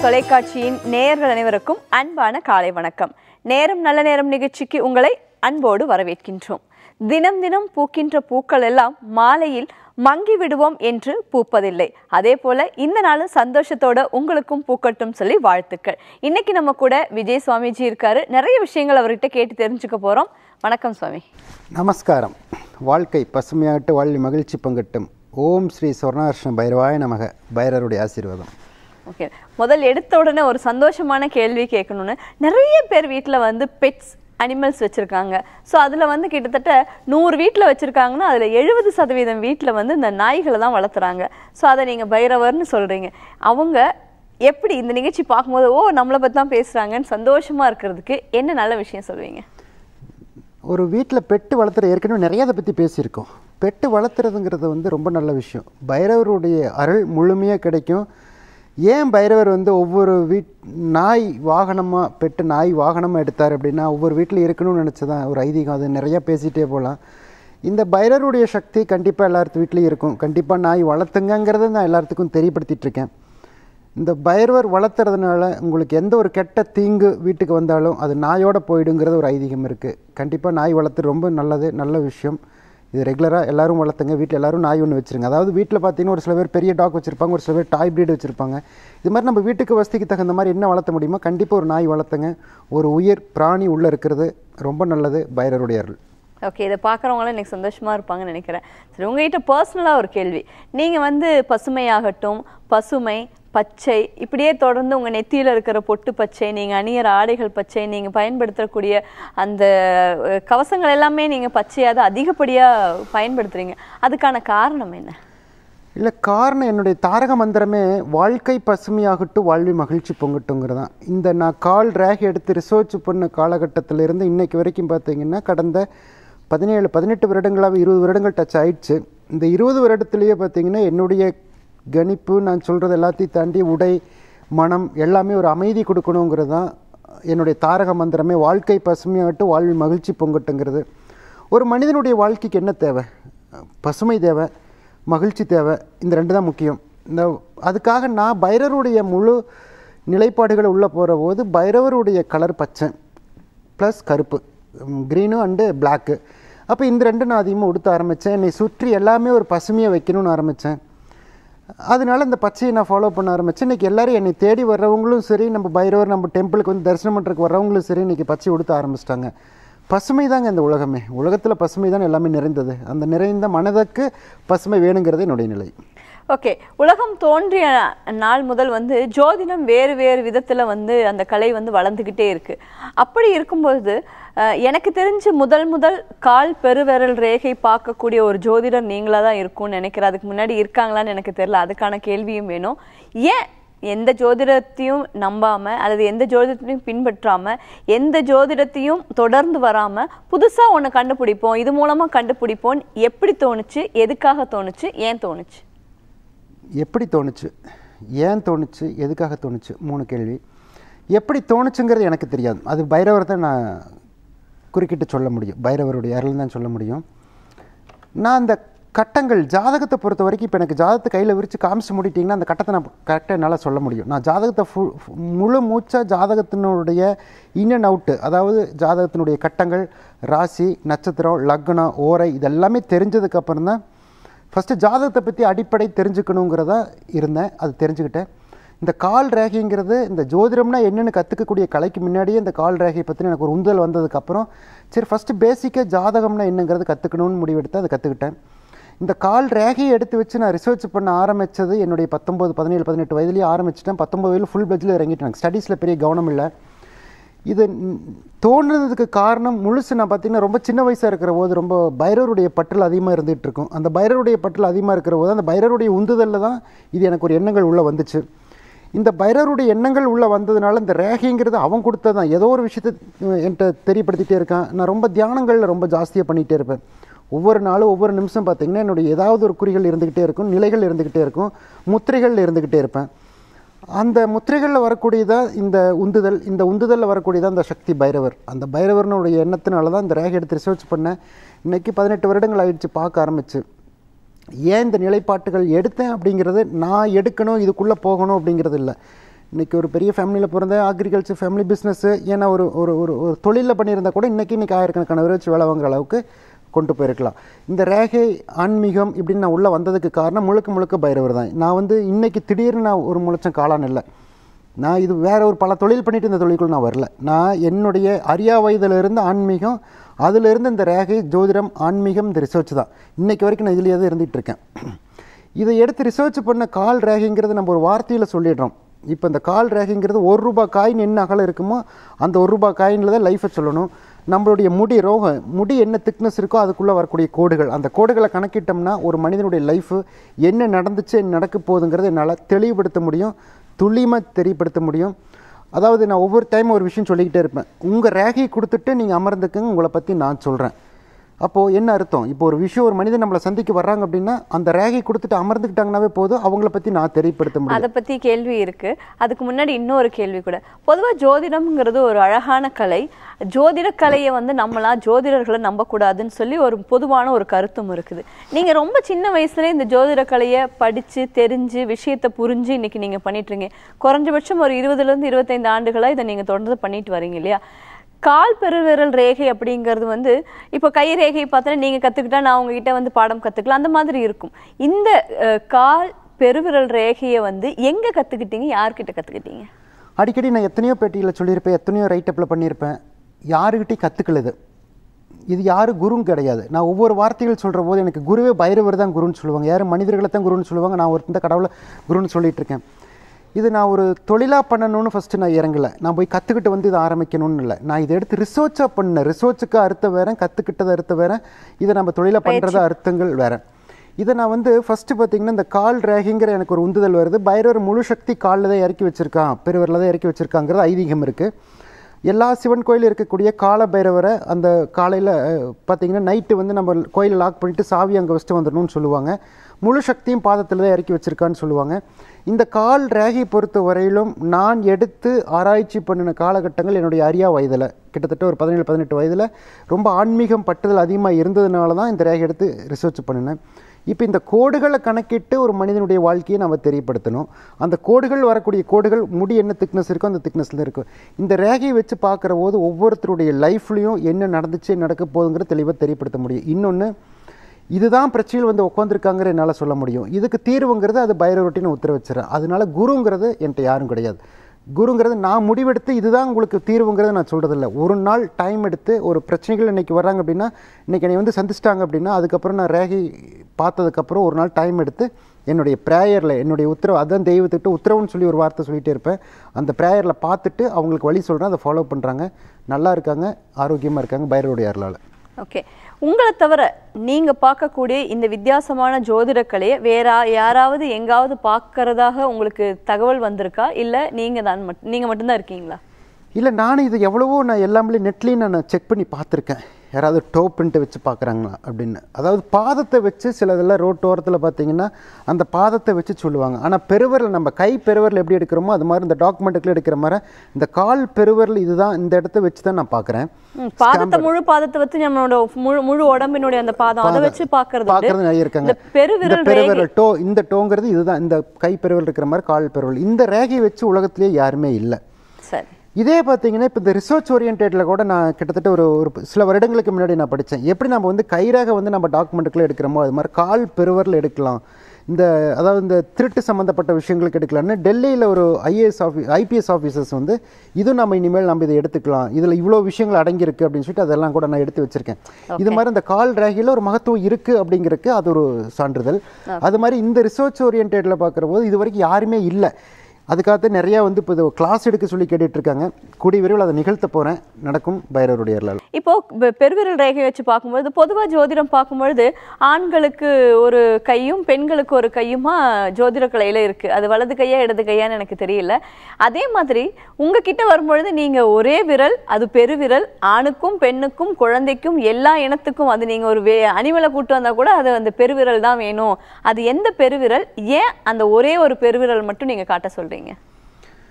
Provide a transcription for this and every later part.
தொலைக்காட்சியின் நேயர்கள் அனைவருக்கும் அன்பான காலை வணக்கம் நேரம் நல்ல நேரம் நிகழ்ச்சிக்கு உங்களை அன்போடு வரவேற்கின்றோம் தினம் தினம் பூக்கின்ற பூக்கள் எல்லாம் மாலையில் மங்கி விடுவோம் என்று பூப்பதில்லை அதே போல இந்த நாளும் சந்தோஷத்தோட உங்களுக்கும் பூக்கட்டும் சொல்லி வாழ்த்துக்கள் இன்னைக்கு நம்ம கூட விஜய் சுவாமிஜி இருக்காரு நிறைய விஷயங்கள் அவர்கிட்ட கேட்டு தெரிஞ்சுக்க போறோம் வணக்கம் சுவாமி நமஸ்காரம் வாழ்க்கை பசுமையாகட்டு வாழ்வி மகிழ்ச்சி பங்கட்டும் ஓம் ஸ்ரீ சொர்ணார்ஷ்ண பைரவாய நமக பைரருடைய ஆசீர்வாதம் ஓகே முதல் எடுத்த உடனே ஒரு சந்தோஷமான கேள்வி கேட்கணும்னு நிறைய பேர் வீட்டில் வந்து பெட்ஸ் அனிமல்ஸ் வச்சுருக்காங்க ஸோ அதில் வந்து கிட்டத்தட்ட நூறு வீட்டில் வச்சுருக்காங்கன்னா அதில் எழுபது சதவீதம் வீட்டில் வந்து இந்த நாய்களை தான் வளர்த்துறாங்க ஸோ அதை நீங்கள் பைரவர்னு சொல்கிறீங்க அவங்க எப்படி இந்த நிகழ்ச்சி பார்க்கும்போது ஓ நம்மளை பற்றி தான் பேசுகிறாங்கன்னு சந்தோஷமாக இருக்கிறதுக்கு என்ன நல்ல விஷயம் சொல்வீங்க ஒரு வீட்டில் பெட்டு வளர்த்துற ஏற்கனவே நிறைய அதை பற்றி பேசியிருக்கோம் பெட்டு வளர்த்துறதுங்கிறது வந்து ரொம்ப நல்ல விஷயம் பைரவருடைய அருள் முழுமையாக கிடைக்கும் ஏன் பைரவர் வந்து ஒவ்வொரு வீட் நாய் வாகனமாக பெட்டு நாய் வாகனமாக எடுத்தார் அப்படின்னா ஒவ்வொரு வீட்டில் இருக்கணும்னு நினச்சதான் ஒரு ஐதீகம் அது நிறையா பேசிகிட்டே போகலாம் இந்த பைரவருடைய சக்தி கண்டிப்பாக எல்லாத்து வீட்லேயும் இருக்கும் கண்டிப்பாக நாய் வளர்த்துங்கங்கிறத நான் எல்லாத்துக்கும் தெரியப்படுத்திட்டு இருக்கேன் இந்த பைரவர் வளர்த்துறதுனால உங்களுக்கு எந்த ஒரு கெட்ட தீங்கு வீட்டுக்கு வந்தாலும் அது நாயோட போயிடுங்கிறது ஒரு ஐதீகம் இருக்குது கண்டிப்பாக நாய் வளர்த்து ரொம்ப நல்லது நல்ல விஷயம் இது ரெகுலராக எல்லாரும் வளர்த்துங்க வீட்டில் எல்லாரும் நாய் ஒன்று வச்சுருங்க அதாவது வீட்டில் பார்த்தீங்கன்னா ஒரு சில பேர் பெரிய டாக் வச்சுருப்பாங்க ஒரு சில பேர் டாய் ப்ரீட் வச்சுருப்பாங்க இது மாதிரி நம்ம வீட்டுக்கு வசதிக்கு தகுந்த மாதிரி என்ன வளர்த்த முடியுமோ கண்டிப்பாக ஒரு நாய் வளர்த்துங்க ஒரு உயிர் பிராணி உள்ளே இருக்கிறது ரொம்ப நல்லது பைரவருடைய அருள் ஓகே இதை பார்க்குறவங்களாம் எனக்கு சந்தோஷமா இருப்பாங்கன்னு நினைக்கிறேன் சரி உங்ககிட்ட பர்சனலாக ஒரு கேள்வி நீங்கள் வந்து பசுமையாகட்டும் பசுமை பச்சை இப்படியே தொடர்ந்து உங்கள் நெத்தியில் இருக்கிற பொட்டு பச்சை நீங்கள் அணியிற ஆடைகள் பச்சை நீங்கள் பயன்படுத்தக்கூடிய அந்த அஹ், கவசங்கள் எல்லாமே நீங்கள் பச்சையாக தான் அதிகப்படியாக பயன்படுத்துகிறீங்க அதுக்கான காரணம் என்ன இல்லை காரணம் என்னுடைய தாரக மந்திரமே வாழ்க்கை பசுமையாகட்டும் வாழ்வி மகிழ்ச்சி பொங்கட்டுங்கிறது தான் இந்த நான் கால் ரேக் எடுத்து ரிசர்ச் பண்ண காலகட்டத்திலிருந்து இன்னைக்கு வரைக்கும் பார்த்தீங்கன்னா கடந்த பதினேழு பதினெட்டு வருடங்களாக இருபது வருடங்கள் டச் ஆயிடுச்சு இந்த இருபது வருடத்துலேயே பார்த்தீங்கன்னா என்னுடைய கணிப்பு நான் சொல்கிறது எல்லாத்தையும் தாண்டி உடை மனம் எல்லாமே ஒரு அமைதி கொடுக்கணுங்கிறது தான் என்னுடைய தாரக மந்திரமே வாழ்க்கை பசுமையாகட்டும் வாழ்வி மகிழ்ச்சி பொங்கட்டுங்கிறது ஒரு மனிதனுடைய வாழ்க்கைக்கு என்ன தேவை பசுமை தேவை மகிழ்ச்சி தேவை இந்த ரெண்டு தான் முக்கியம் இந்த அதுக்காக நான் பைரவருடைய முழு நிலைப்பாடுகளை உள்ளே போகிற போது பைரவருடைய கலர் பச்சை ப்ளஸ் கருப்பு க்ரீனும் அண்டு பிளாக்கு அப்போ இந்த ரெண்டு நான் அதிகமாக உடுத்த ஆரம்பித்தேன் என்னை சுற்றி எல்லாமே ஒரு பசுமையாக வைக்கணும்னு ஆரம்பித்தேன் அதனால இந்த பச்சையை நான் ஃபாலோ பண்ண ஆரம்பித்தேன் இன்றைக்கி எல்லாரும் என்னை தேடி வர்றவங்களும் சரி நம்ம பைரவர் நம்ம டெம்பிளுக்கு வந்து தரிசனம் பண்ணுறதுக்கு வர்றவங்களும் சரி இன்றைக்கி பச்சை உடுத்த ஆரம்பிச்சிட்டாங்க பசுமை தாங்க இந்த உலகமே உலகத்தில் பசுமை தான் எல்லாமே நிறைந்தது அந்த நிறைந்த மனதுக்கு பசுமை வேணுங்கிறது என்னுடைய நிலை ஓகே உலகம் தோன்றிய நாள் முதல் வந்து ஜோதிடம் வேறு வேறு விதத்துல வந்து அந்த கலை வந்து வளர்ந்துக்கிட்டே இருக்கு அப்படி இருக்கும்போது அஹ், எனக்கு தெரிஞ்சு முதல் முதல் கால் பெருவிரல் ரேகை பார்க்கக்கூடிய ஒரு ஜோதிடர் நீங்களா தான் இருக்கும்னு நினைக்கிறேன் அதுக்கு முன்னாடி இருக்காங்களான்னு எனக்கு தெரியல அதுக்கான கேள்வியும் வேணும் ஏன் எந்த ஜோதிடத்தையும் நம்பாம அல்லது எந்த ஜோதிடத்தையும் பின்பற்றாம எந்த ஜோதிடத்தையும் தொடர்ந்து வராம புதுசா ஒண்ணு கண்டுபிடிப்போம் இது மூலமா கண்டுபிடிப்போம் எப்படி தோணுச்சு எதுக்காக தோணுச்சு ஏன் தோணுச்சு எப்படி தோணுச்சு ஏன் தோணுச்சு எதுக்காக தோணுச்சு மூணு கேள்வி எப்படி தோணுச்சுங்கிறது எனக்கு தெரியாது அது பைரவர் தான் நான் குறுக்கிட்டு சொல்ல முடியும் பைரவருடைய அருள் தான் சொல்ல முடியும் நான் அந்த கட்டங்கள் ஜாதகத்தை பொறுத்த வரைக்கும் இப்போ எனக்கு ஜாதகத்தை கையில் விரித்து காமிச்சு முடிட்டிங்கன்னா அந்த கட்டத்தை நான் கரெக்டாக என்னால் சொல்ல முடியும் நான் ஜாதகத்தை ஃபுல் முழு மூச்சாக ஜாதகத்தினுடைய இன் அண்ட் அவுட்டு அதாவது ஜாதகத்தினுடைய கட்டங்கள் ராசி நட்சத்திரம் லக்னம் ஓரை இதெல்லாமே தெரிஞ்சதுக்கப்புறம் தான் ஃபஸ்ட்டு ஜாதகத்தை பற்றி அடிப்படை தெரிஞ்சுக்கணுங்கிறதா இருந்தேன் அது தெரிஞ்சுக்கிட்டேன் இந்த கால் ரேகைங்கிறது இந்த ஜோதிடம்னா என்னென்னு கற்றுக்கக்கூடிய கலைக்கு முன்னாடியே இந்த கால் ரேகை பற்றி எனக்கு ஒரு உந்துதல் வந்ததுக்கப்புறம் சரி ஃபஸ்ட்டு பேசிக்காக ஜாதகம்னா என்னங்கிறது கற்றுக்கணும்னு முடிவெடுத்து அதை கற்றுக்கிட்டேன் இந்த கால் ரேகையை எடுத்து வச்சு நான் ரிசர்ச் பண்ண ஆரம்பித்தது என்னுடைய பத்தொம்போது பதினேழு பதினெட்டு வயதுலேயே ஆரம்பிச்சிட்டேன் பத்தொம்பது வயதில் ஃபுல் பெஜில் இறங்கிட்டேன் ஸ்டடீஸில் பெரிய கவனம் இல்லை இது ம், தோணுனதுக்கு காரணம் முழுசு நான் பார்த்தீங்கன்னா ரொம்ப சின்ன வயசாக இருக்கிற போது ரொம்ப பைரவருடைய பற்றில் அதிகமாக இருந்துகிட்டு இருக்கும் அந்த பைரவருடைய பற்றில் அதிகமாக இருக்கிற போது அந்த பைரவருடைய உந்துதலில் தான் இது எனக்கு ஒரு எண்ணங்கள் உள்ளே வந்துச்சு இந்த பைரவருடைய எண்ணங்கள் உள்ளே வந்ததுனால இந்த ரேகைங்கிறது அவன் கொடுத்தது தான் ஏதோ ஒரு விஷயத்தை அஹ், என்கிட்ட தெரியப்படுத்திட்டே இருக்கான் நான் ரொம்ப தியானங்களில் ரொம்ப ஜாஸ்தியாக பண்ணிகிட்டே இருப்பேன் ஒவ்வொரு நாளும் ஒவ்வொரு நிமிஷம் பார்த்தீங்கன்னா என்னுடைய ஏதாவது ஒரு குறிகள் இருந்துக்கிட்டே இருக்கும் நிலைகள் இருந்துக்கிட்டே இருக்கும் முத்திரைகள் இருந்துக்கிட்டே இருப்பேன் அந்த முத்திரைகளில் வரக்கூடியதான் இந்த உந்துதல் இந்த உந்துதலில் வரக்கூடியதான் இந்த சக்தி பைரவர் அந்த பைரவர்னுடைய எண்ணத்தினால தான் இந்த ரேகை எடுத்து ரிசர்ச் பண்ணேன் இன்னைக்கு பதினெட்டு வருடங்கள் ஆயிடுச்சு பார்க்க ஆரம்பிச்சு ஏன் இந்த நிலைப்பாட்டுகள் எடுத்தேன் அப்படிங்கிறது நான் எடுக்கணும் இதுக்குள்ளே போகணும் அப்படிங்கிறது இல்லை இன்னைக்கு ஒரு பெரிய ஃபேமிலியில் பிறந்த அக்ரிகல்ச்சர் ஃபேமிலி பிஸ்னஸ்ஸு ஏன்னா ஒரு ஒரு ஒரு ஒரு தொழிலில் பண்ணியிருந்தா கூட இன்றைக்கி இன்றைக்கி ஆயிரக்கணக்கான பேர் வச்சு வேலை வாங்குற அளவுக்கு கொண்டு போயிருக்கலாம் இந்த ரேகை ஆன்மீகம் இப்படின்னு நான் உள்ளே வந்ததுக்கு காரணம் முழுக்க முழுக்க பைரவர் தான் நான் வந்து இன்னைக்கு திடீர்னு நான் ஒரு முளைச்சம் காளான் இல்லை நான் இது வேற ஒரு பல தொழில் பண்ணிட்டு இந்த தொழிலுக்குள்ள நான் வரல நான் என்னுடைய அரியா வயதிலிருந்து ஆன்மீகம் அதிலிருந்து இந்த ரேகை ஜோதிடம் ஆன்மீகம் இந்த ரிசர்ச் தான் இன்னைக்கு வரைக்கும் நான் இதுலேயே தான் இருந்துகிட்டு இருக்கேன் இதை எடுத்து ரிசர்ச் பண்ண கால் ரேகைங்கிறது நம்ம ஒரு வார்த்தையில் சொல்லிடுறோம் இப்போ இந்த கால் ரேகைங்கிறது ஒரு ரூபாய் காயின் என்ன அகலம் இருக்குமோ அந்த ஒரு ரூபாய் காயினில் தான் லைஃப்பை சொல்லணும் நம்மளுடைய முடி ரோகம் முடி என்ன திக்னஸ் இருக்கோ அதுக்குள்ளே வரக்கூடிய கோடுகள் அந்த கோடுகளை கணக்கிட்டோம்னா ஒரு மனிதனுடைய லைஃபு என்ன நடந்துச்சு என்ன நடக்க போகுதுங்கிறத என்னால் தெளிவுபடுத்த முடியும் துல்லியமாக தெரியப்படுத்த முடியும் அதாவது நான் ஒவ்வொரு டைம் ஒரு விஷயம் சொல்லிக்கிட்டே இருப்பேன் உங்கள் ரேகையை கொடுத்துட்டு நீங்கள் அமர்ந்துக்குங்க உங்களை பற்றி நான் சொல்கிறேன் அப்போது என்ன அர்த்தம் இப்போ ஒரு விஷயம் ஒரு மனிதன் நம்மளை சந்திக்க வர்றாங்க அப்படின்னா அந்த ரேகை கொடுத்துட்டு அமர்ந்துக்கிட்டாங்கனாவே போதும் அவங்கள பற்றி நான் தெரியப்படுத்த முடியும் அதை பத்தி கேள்வி இருக்கு அதுக்கு முன்னாடி இன்னொரு கேள்வி கூட பொதுவா ஜோதிடம்ங்கிறது ஒரு அழகான கலை ஜோதிட கலையை வந்து நம்மளா ஜோதிடர்களை நம்பக்கூடாதுன்னு சொல்லி ஒரு பொதுவான ஒரு கருத்தும் இருக்குது நீங்க ரொம்ப சின்ன வயசுல இந்த ஜோதிட கலையை படிச்சு தெரிஞ்சு விஷயத்தை புரிஞ்சு இன்னைக்கு நீங்க பண்ணிட்டு இருக்கீங்க குறைஞ்சபட்சம் ஒரு இருபதுல இருந்து இருபத்தைந்து ஆண்டுகளா இதை நீங்க தொடர்ந்து பண்ணிட்டு வரீங்க இல்லையா கால் பெருவிரல் ரேகை அப்படிங்கிறது வந்து இப்போ கை ரேகையை பார்த்தா நீங்க கத்துக்கிட்டா நான் உங்ககிட்ட வந்து பாடம் கத்துக்கலாம் அந்த மாதிரி இருக்கும் இந்த அஹ், கால் பெருவிரல் ரேகையை வந்து எங்க கத்துக்கிட்டீங்க யார்கிட்ட கத்துக்கிட்டீங்க அடிக்கடி நான் எத்தனையோ பேட்டியில் சொல்லியிருப்பேன் எத்தனையோ ரைட்டப்பில் பண்ணியிருப்பேன் யாருக்கிட்டையும் கற்றுக்கல இது இது யாரு குருவும் கிடையாது நான் ஒவ்வொரு வார்த்தைகள் சொல்கிற போது எனக்கு குருவே பைரவர் தான் குருன்னு சொல்லுவாங்க யாரும் மனிதர்களை தான் குருன்னு சொல்லுவாங்க நான் ஒரு இந்த கடவுளை குருன்னு சொல்லிட்டு இருக்கேன் இது நான் ஒரு தொழிலாக பண்ணணும்னு ஃபஸ்ட்டு நான் இறங்கலை நான் போய் கற்றுக்கிட்டு வந்து இதை ஆரம்பிக்கணும்னு இல்லை நான் இதை எடுத்து ரிசர்ச்சாக பண்ணேன் ரிசர்ச்சுக்கு அர்த்தம் வேற கற்றுக்கிட்டது அர்த்தம் வேற இதை நம்ம தொழிலாக பண்ணுறது அர்த்தங்கள் வேற இதை நான் வந்து ஃபஸ்ட்டு பார்த்தீங்கன்னா இந்த கால் ரேகிங்கிற எனக்கு ஒரு உந்துதல் வருது பைரவர் முழு சக்தி காலில் தான் இறக்கி வச்சிருக்கான் பெருவரில் தான் இறக்கி வச்சிருக்காங்கிறது ஐதீகம் இருக்குது எல்லா சிவன் கோயில் இருக்கக்கூடிய கால பைரவரை அந்த காலையில் பார்த்தீங்கன்னா நைட்டு வந்து நம்ம கோயிலை லாக் பண்ணிட்டு சாவி அங்கே வச்சுட்டு வந்துடணும்னு சொல்லுவாங்க முழு சக்தியும் பாதத்தில் தான் இறக்கி வச்சிருக்கான்னு சொல்லுவாங்க இந்த கால் ரேகை பொறுத்த வரையிலும் நான் எடுத்து ஆராய்ச்சி பண்ணின காலகட்டங்கள் என்னுடைய அரியா வயதில் கிட்டத்தட்ட ஒரு பதினேழு பதினெட்டு வயதில் ரொம்ப ஆன்மீகம் பட்டுதல் அதிகமாக இருந்ததுனால தான் இந்த ரேகை எடுத்து ரிசர்ச் பண்ணினேன் இப்போ இந்த கோடுகளை கணக்கிட்டு ஒரு மனிதனுடைய வாழ்க்கையை நம்ம தெரியப்படுத்தணும் அந்த கோடுகள் வரக்கூடிய கோடுகள் முடி என்ன திக்னஸ் இருக்கோ அந்த திக்னஸில் இருக்கும் இந்த ரேகையை வச்சு பார்க்குற போது ஒவ்வொருத்தருடைய லைஃப்லையும் என்ன நடந்துச்சு நடக்க போகுதுங்கிற தெளிவாக தெரியப்படுத்த முடியும் இன்னொன்று இதுதான் பிரச்சனையில் வந்து உட்காந்துருக்காங்கிற என்னால் சொல்ல முடியும் இதுக்கு தீர்வுங்கிறது அது பைரவட்டின்னு உத்தரவு வச்சிடறேன் அதனால குருங்கிறது என்கிட்ட யாரும் கிடையாது குருங்கிறது நான் முடிவெடுத்து இதுதான் உங்களுக்கு தீர்வுங்கிறத நான் சொல்கிறதில்ல ஒரு நாள் டைம் எடுத்து ஒரு பிரச்சனைகள் இன்னைக்கு வர்றாங்க அப்படின்னா இன்னைக்கு என்னை வந்து சந்திச்சிட்டாங்க அப்படின்னா அதுக்கப்புறம் நான் ரேகை பார்த்ததுக்கப்புறம் ஒரு நாள் டைம் எடுத்து என்னுடைய ப்ரேயரில் என்னுடைய உத்தரவு அதான் தெய்வத்துக்கிட்ட உத்தரவுன்னு சொல்லி ஒரு வார்த்தை சொல்லிகிட்டே இருப்பேன் அந்த ப்ரேயரில் பார்த்துட்டு அவங்களுக்கு வழி சொல்கிறேன் அதை ஃபாலோ பண்ணுறாங்க நல்லா இருக்காங்க ஆரோக்கியமாக இருக்காங்க பைரவருடைய அருளால் ஓகே உங்களை தவிர நீங்க பார்க்கக்கூடிய இந்த வித்தியாசமான ஜோதிட கலையை வேற யாராவது எங்காவது பார்க்கறதாக உங்களுக்கு தகவல் வந்திருக்கா இல்ல நீங்க தான் மட்- நீங்க மட்டும்தான் இருக்கீங்களா இல்லை நானும் இது எவ்வளவோ நான் எல்லாமே நெட்லேயும் நான் செக் பண்ணி பார்த்துருக்கேன் யாராவது டோ பிரிண்ட்டை வச்சு பார்க்குறாங்களா அப்படின்னு அதாவது பாதத்தை வச்சு சில இதெல்லாம் ரோட்டோரத்தில் பார்த்தீங்கன்னா அந்த பாதத்தை வச்சு சொல்லுவாங்க ஆனால் பெருவரில் நம்ம கை பெருவரில் எப்படி எடுக்கிறோமோ அது மாதிரி இந்த டாக்குமெண்ட்டுக்குள்ள எடுக்கிற மாதிரி இந்த கால் பெருவரில் இதுதான் இந்த இடத்த வச்சு தான் நான் பார்க்குறேன் ம், பாதத்தை முழு பாதத்தை வச்சு நம்மளோட முழு முழு உடம்பினுடைய அந்த பாதம் அதை வச்சு பார்க்கறது பார்க்கறது உண்டு. நிறைய இருக்காங்க இந்த பெருவிரல் இந்த பெருவிரல் டோ இந்த டோங்கிறது இதுதான் இந்த கை பெருவல் இருக்கிற மாதிரி கால் பெருவல் இந்த ரேகையை வச்சு உலகத்திலேயே யாருமே இல்லை சரி இதே பார்த்தீங்கன்னா இப்போ இந்த ரிசர்ச் ஓரியன்டேட்டில் கூட நான் கிட்டத்தட்ட ஒரு ஒரு சில வருடங்களுக்கு முன்னாடி நான் படித்தேன் எப்படி நம்ம வந்து கைராக வந்து நம்ம டாக்குமெண்ட்டுக்குள்ள எடுக்கிறோமோ அது மாதிரி கால் பெருவரில் எடுக்கலாம் இந்த அதாவது இந்த திருட்டு சம்மந்தப்பட்ட விஷயங்களுக்கு எடுக்கலாம்னு டெல்லியில் ஒரு ஐஏஎஸ் ஆஃபீ ஐபிஎஸ் ஆஃபீஸர்ஸ் வந்து இதுவும் நம்ம இனிமேல் நம்ம இதை எடுத்துக்கலாம் இதில் இவ்வளோ விஷயங்கள் அடங்கியிருக்கு அப்படின்னு சொல்லிட்டு அதெல்லாம் கூட நான் எடுத்து வச்சிருக்கேன் இது மாதிரி இந்த கால் ரேகையில் ஒரு மகத்துவம் இருக்குது அப்படிங்கிறதுக்கு அது ஒரு சான்றிதழ் அது மாதிரி இந்த ரிசர்ச் ஓரியன்டேட்டில் பார்க்குற போது இது வரைக்கும் யாருமே இல்லை அதுக்காக நிறையா வந்து இப்போ கிளாஸ் எடுக்க சொல்லி கேட்டுட்டு இருக்காங்க கூடிய விரைவில் அதை நிகழ்த்த போகிறேன் நடக்கும் பைரவருடைய அருளால் இப்போ பெ- பெருவிரல் ரேகை வச்சு பார்க்கும்பொழுது பொதுவா ஜோதிடம் பார்க்கும்பொழுது ஆண்களுக்கு ஒரு கையும் பெண்களுக்கு ஒரு கையுமா ஜோதிட கலையில இருக்கு அது வலது கையா இடது கையான்னு எனக்கு தெரியல அதே மாதிரி உங்ககிட்ட வரும்பொழுது நீங்க ஒரே விரல் அது பெருவிரல் ஆணுக்கும் பெண்ணுக்கும் குழந்தைக்கும் எல்லா இனத்துக்கும் அது நீங்க ஒரு வே அனிமலை கூட்டு வந்தா கூட அது அந்த பெருவிரல் தான் வேணும் அது எந்த பெருவிரல் ஏன் அந்த ஒரே ஒரு பெருவிரல் மட்டும் நீங்க காட்ட சொல்றீங்க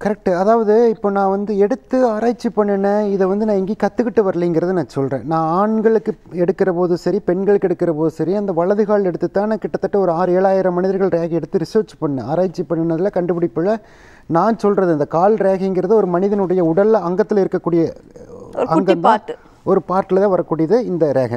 கரெக்டு அதாவது இப்போ நான் வந்து எடுத்து ஆராய்ச்சி பண்ணினேன் இதை வந்து நான் எங்கேயும் கற்றுக்கிட்டு வரலைங்கிறத நான் சொல்கிறேன் நான் ஆண்களுக்கு எடுக்கிற போது சரி பெண்களுக்கு எடுக்கிற போது சரி அந்த வலது கால் எடுத்து தான் நான் கிட்டத்தட்ட ஒரு ஆறு ஏழாயிரம் மனிதர்கள் ரேகை எடுத்து ரிசர்ச் பண்ணேன் ஆராய்ச்சி பண்ணினதில் கண்டுபிடிப்பில் நான் சொல்கிறது இந்த கால் ரேகைங்கிறது ஒரு மனிதனுடைய உடலில் அங்கத்தில் இருக்கக்கூடிய ஒரு குட்டி அங்கம் தான் part. ஒரு பார்ட்டில் தான் வரக்கூடியது இந்த ரேகை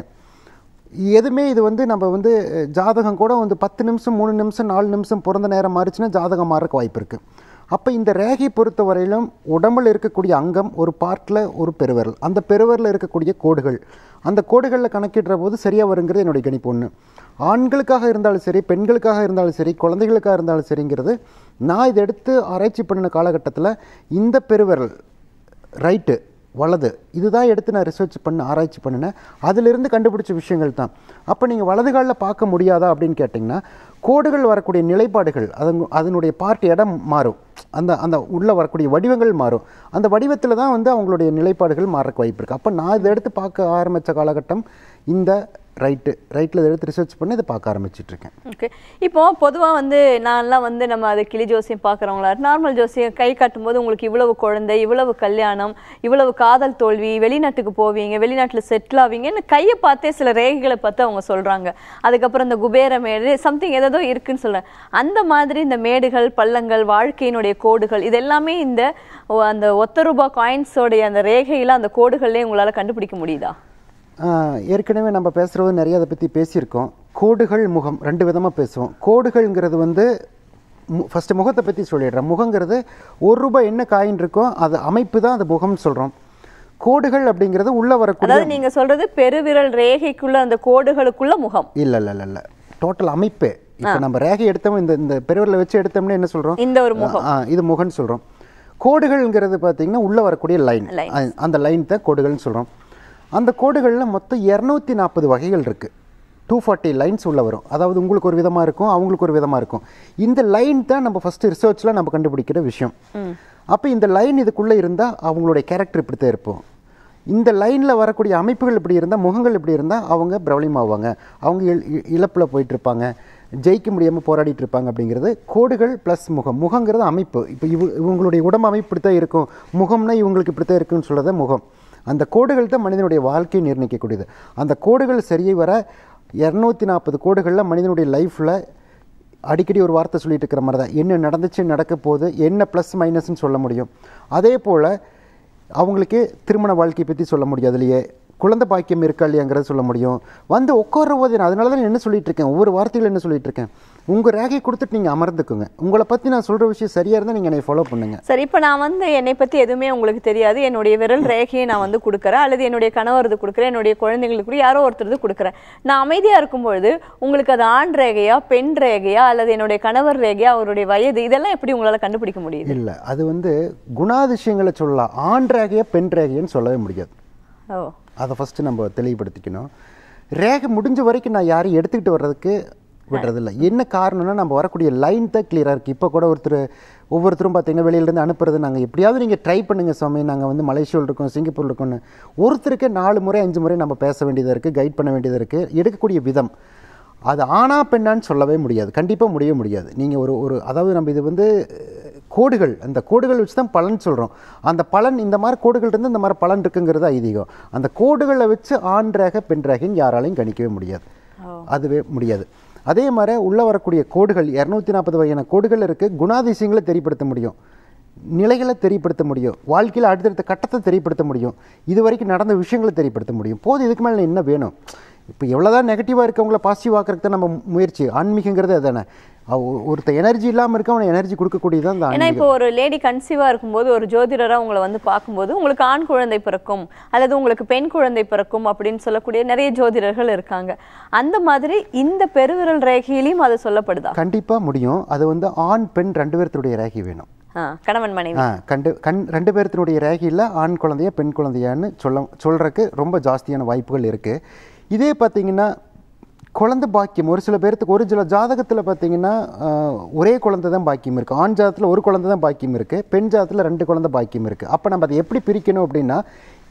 எதுவுமே இது வந்து நம்ம வந்து அஹ், ஜாதகம் கூட வந்து பத்து நிமிஷம் மூணு நிமிஷம் நாலு நிமிஷம் பிறந்த நேரம் மாறிச்சுன்னா ஜாதகம் மாறக்கு வாய்ப்பு இருக்குது அப்போ இந்த ரேகை பொறுத்த வரையிலும் உடம்புல இருக்கக்கூடிய அங்கம் ஒரு பார்ட்டில் ஒரு பெருவிரல் அந்த பெருவிரலில் இருக்கக்கூடிய கோடுகள் அந்த கோடுகளில் கணக்கிடுற போது சரியாக வருங்கிறது என்னுடைய கணிப்பு ஒன்று ஆண்களுக்காக இருந்தாலும் சரி பெண்களுக்காக இருந்தாலும் சரி குழந்தைகளுக்காக இருந்தாலும் சரிங்கிறது நான் இதை எடுத்து ஆராய்ச்சி பண்ணின காலகட்டத்தில் இந்த பெருவிரல் ரைட்டு வலது இதுதான் எடுத்து நான் ரிசர்ச் பண்ண ஆராய்ச்சி பண்ணினேன் அதிலிருந்து கண்டுபிடிச்ச விஷயங்கள் தான் அப்போ நீங்கள் வலது காலில் பார்க்க முடியாதா அப்படின்னு கேட்டிங்கன்னா கோடுகள் வரக்கூடிய நிலைப்பாடுகள் அதன் அதனுடைய பார்ட் இடம் மாறும் அந்த அந்த உள்ளே வரக்கூடிய வடிவங்கள் மாறும் அந்த வடிவத்தில் தான் வந்து அவங்களுடைய நிலைப்பாடுகள் மாறக்கு வாய்ப்பு இருக்குது அப்போ நான் இதை எடுத்து பார்க்க ஆரம்பித்த காலகட்டம் இந்த ரைட்டு ரைட்டில் இதை எடுத்து ரிசர்ச் பண்ணி இதை பார்க்க ஆரம்பிச்சிட்ருக்கேன் ஓகே இப்போ பொதுவா வந்து நான்லாம் வந்து நம்ம அது கிளி ஜோசியம் பார்க்குறவங்களா நார்மல் ஜோசியம் கை காட்டும்போது உங்களுக்கு இவ்வளவு குழந்தை இவ்வளவு கல்யாணம் இவ்வளவு காதல் தோல்வி வெளிநாட்டுக்கு போவீங்க வெளிநாட்டில் செட்டில் ஆவீங்கன்னு கையை பார்த்தே சில ரேகைகளை பார்த்து அவங்க சொல்றாங்க அதுக்கப்புறம் இந்த குபேர மேடு சம்திங் ஏதோ இருக்குன்னு சொல்றேன் அந்த மாதிரி இந்த மேடுகள் பள்ளங்கள் வாழ்க்கையினுடைய கோடுகள் இது எல்லாமே இந்த ஓ, அந்த ஒத்த ரூபா காயின்ஸோடைய அந்த ரேகையில அந்த கோடுகள்லேயே உங்களால கண்டுபிடிக்க முடியுதா ஆஹ் ஏற்கனவே நம்ம பேசுகிறது நிறைய அதை பற்றி பேசியிருக்கோம் கோடுகள் முகம் ரெண்டு விதமாக பேசுவோம் கோடுகள்ங்கிறது வந்து ஃபஸ்ட்டு முகத்தை பற்றி சொல்லிடுறேன் முகங்கிறது ஒரு ரூபாய் என்ன காயின் இருக்கோ அது அமைப்பு தான் அது முகம்னு சொல்கிறோம் கோடுகள் அப்படிங்கிறது உள்ளே வரக்கூடிய அதாவது நீங்க சொல்றது பெருவிரல் ரேகைக்குள்ள அந்த கோடுகளுக்குள்ள முகம் இல்லை இல்லை இல்லை இல்லை டோட்டல் அமைப்பு இப்போ நம்ம ரேகை எடுத்தோம் இந்த இந்த பெருவரில் வச்சு எடுத்தோம்னா என்ன சொல்கிறோம் இந்த ஒரு முகம் ஆ இது முகம்னு சொல்கிறோம் கோடுகள்ங்கிறது பார்த்தீங்கன்னா உள்ளே வரக்கூடிய லைன் Lines. அந்த லைன் தான் கோடுகள்னு சொல்கிறோம் அந்த கோடுகளில் மொத்தம் இரநூத்தி நாற்பது வகைகள் இருக்குது டூ ஃபார்ட்டி லைன்ஸ் உள்ள வரும் அதாவது உங்களுக்கு ஒரு விதமாக இருக்கும் அவங்களுக்கு ஒரு விதமாக இருக்கும் இந்த லைன் தான் நம்ம ஃபஸ்ட்டு ரிசர்ச்சில் நம்ம கண்டுபிடிக்கிற விஷயம் அப்போ இந்த லைன் இதுக்குள்ளே இருந்தால் அவங்களுடைய கேரக்டர் இப்படி தான் இருப்போம் இந்த லைனில் வரக்கூடிய அமைப்புகள் இப்படி இருந்தால் முகங்கள் இப்படி இருந்தால் அவங்க பிரபலியமாவாங்க அவங்க இழ- இழப்பில் போயிட்டு இருப்பாங்க ஜெயிக்க முடியாமல் போராடிட்டு இருப்பாங்க அப்படிங்கிறது கோடுகள் ப்ளஸ் முகம் முகங்கிறது அமைப்பு இப்போ இவ இவங்களுடைய உடம்பு அமைப்பு இப்படி தான் இருக்கும் முகம்னா இவங்களுக்கு இப்படி தான் இருக்குன்னு சொல்கிறத முகம் அந்த கோடுகள் தான் மனிதனுடைய வாழ்க்கையை நிர்ணயிக்கக்கூடியது அந்த கோடுகள் சரியை வர இரநூத்தி நாற்பது கோடுகளில் மனிதனுடைய லைஃப்பில் அடிக்கடி ஒரு வார்த்தை சொல்லிட்டு இருக்கிற மாதிரி தான் என்ன நடந்துச்சு நடக்க போகுது என்ன ப்ளஸ் மைனஸ்னு சொல்ல முடியும் அதே போல் அவங்களுக்கு திருமண வாழ்க்கையை பற்றி சொல்ல முடியும் அதுலேயே குழந்தை பாக்கியம் இருக்கா இல்லையாங்கிறத சொல்ல முடியும் வந்து உட்கார போது நான் அதனால தான் என்ன சொல்லிட்டு இருக்கேன் ஒவ்வொரு வார்த்தைகள் என்ன சொல்லிட்டு இருக்கேன் உங்கள் ரேகை கொடுத்துட்டு நீங்கள் அமர்ந்துக்குங்க உங்களை பற்றி நான் சொல்கிற விஷயம் சரியாக இருந்தால் நீங்கள் என்னை ஃபாலோ பண்ணுங்க சரி இப்போ நான் வந்து என்னை பத்தி எதுவுமே உங்களுக்கு தெரியாது என்னுடைய விரல் ரேகையை நான் வந்து கொடுக்குறேன் அல்லது என்னுடைய கணவரது கொடுக்குறேன் என்னுடைய குழந்தைங்களுக்கு கூட யாரோ ஒருத்தரது கொடுக்குறேன் நான் அமைதியா இருக்கும்பொழுது உங்களுக்கு அது ஆண் ரேகையா பெண் ரேகையா அல்லது என்னுடைய கணவர் ரேகையா அவருடைய வயது இதெல்லாம் எப்படி உங்களால கண்டுபிடிக்க முடியுது இல்லை அது வந்து குணாதிசயங்களை சொல்லலாம் ஆண் ரேகையை பெண் ரேகைன்னு சொல்லவே முடியாது ஓ அதை ஃபஸ்ட்டு நம்ம தெளிவுபடுத்திக்கணும் ரேகை முடிஞ்ச வரைக்கும் நான் யாரையும் எடுத்துக்கிட்டு வர்றதுக்கு விடுறதில்ல என்ன காரணம்னா நம்ம வரக்கூடிய லைன் தான் கிளியராக இருக்குது இப்போ கூட ஒருத்தர் ஒவ்வொருத்தரும் பார்த்தீங்கன்னா வெளியிலேருந்து அனுப்புறது நாங்கள் எப்படியாவது நீங்கள் ட்ரை பண்ணுங்கள் சுவாமி நாங்கள் வந்து மலேசியாவில் இருக்கோம் சிங்கப்பூரில் இருக்கோம்னு ஒருத்தருக்கே நாலு முறை அஞ்சு முறை நம்ம பேச வேண்டியதாக இருக்குது கைட் பண்ண வேண்டியதாக இருக்குது எடுக்கக்கூடிய விதம் அது ஆணா பெண்ணான்னு சொல்லவே முடியாது கண்டிப்பாக முடிய முடியாது நீங்கள் ஒரு ஒரு அதாவது நம்ம இது வந்து அஹ், கோடுகள் அந்த கோடுகள் வச்சு தான் பலன் சொல்கிறோம் அந்த பலன் இந்த மாதிரி கோடுகள் இருந்து இந்த மாதிரி பலன் இருக்குங்கிறது ஐதீகம் அந்த கோடுகளை வச்சு ஆண் ரேகை பெண் ரேகைன்னு யாராலையும் கணிக்கவே முடியாது அதுவே முடியாது அதே மாதிரி உள்ளே வரக்கூடிய கோடுகள் இரநூத்தி நாற்பது வகையான கோடுகள் இருக்குது குணாதிசயங்களை தெரியப்படுத்த முடியும் நிலைகளை தெரியப்படுத்த முடியும் வாழ்க்கையில் அடுத்தடுத்த கட்டத்தை தெரியப்படுத்த முடியும் இது வரைக்கும் நடந்த விஷயங்களை தெரியப்படுத்த முடியும் போது இதுக்கு மேலே என்ன வேணும் இப்போ எவ்வளோதான் நெகட்டிவாக இருக்கவங்கள பாசிட்டிவ் ஆக்கிறதுக்கு தான் நம்ம முயற்சி ஆன்மீகங்கிறது அதானே அவ- ஒருத்த எனர்ஜி இல்லாமல் இருக்க அவனை எனர்ஜி கொடுக்கக்கூடியது தான் அந்த ஏன்னா ஆன்மீகம் இப்போ ஒரு லேடி கன்சீவா இருக்கும்போது ஒரு ஜோதிடரா உங்களை வந்து பார்க்கும்போது உங்களுக்கு ஆண் குழந்தை பிறக்கும் அல்லது உங்களுக்கு பெண் குழந்தை பிறக்கும் அப்படின்னு சொல்லக்கூடிய நிறைய ஜோதிடர்கள் இருக்காங்க அந்த மாதிரி இந்த பெருவிரல் ரேகையிலையும் அது சொல்லப்படுதா கண்டிப்பாக முடியும் அது வந்து ஆண் பெண் ரெண்டு பேர்த்துடைய ரேகை வேணும் ஆ, கணவன் மனைவி ஆ கண்டு கண் ரெண்டு பேர்த்தினுடைய ரேகையில் ஆண் குழந்தையா பெண் குழந்தையான்னு சொல்ல சொல்கிறதுக்கு ரொம்ப ஜாஸ்தியான வாய்ப்புகள் இருக்குது இதே பார்த்தீங்கன்னா குழந்தை பாக்கியம் ஒரு சில பேர்த்துக்கு ஒரு சில ஜாதகத்தில் பார்த்தீங்கன்னா ஆ, ஒரே குழந்தை தான் பாக்கியம் இருக்குது ஆண் ஜாதகத்தில் ஒரு குழந்தை தான் பாக்கியம் இருக்குது பெண் ஜாதகத்தில் ரெண்டு குழந்தை பாக்கியம் இருக்குது அப்போ நம்ம அதை எப்படி பிரிக்கணும் அப்படின்னா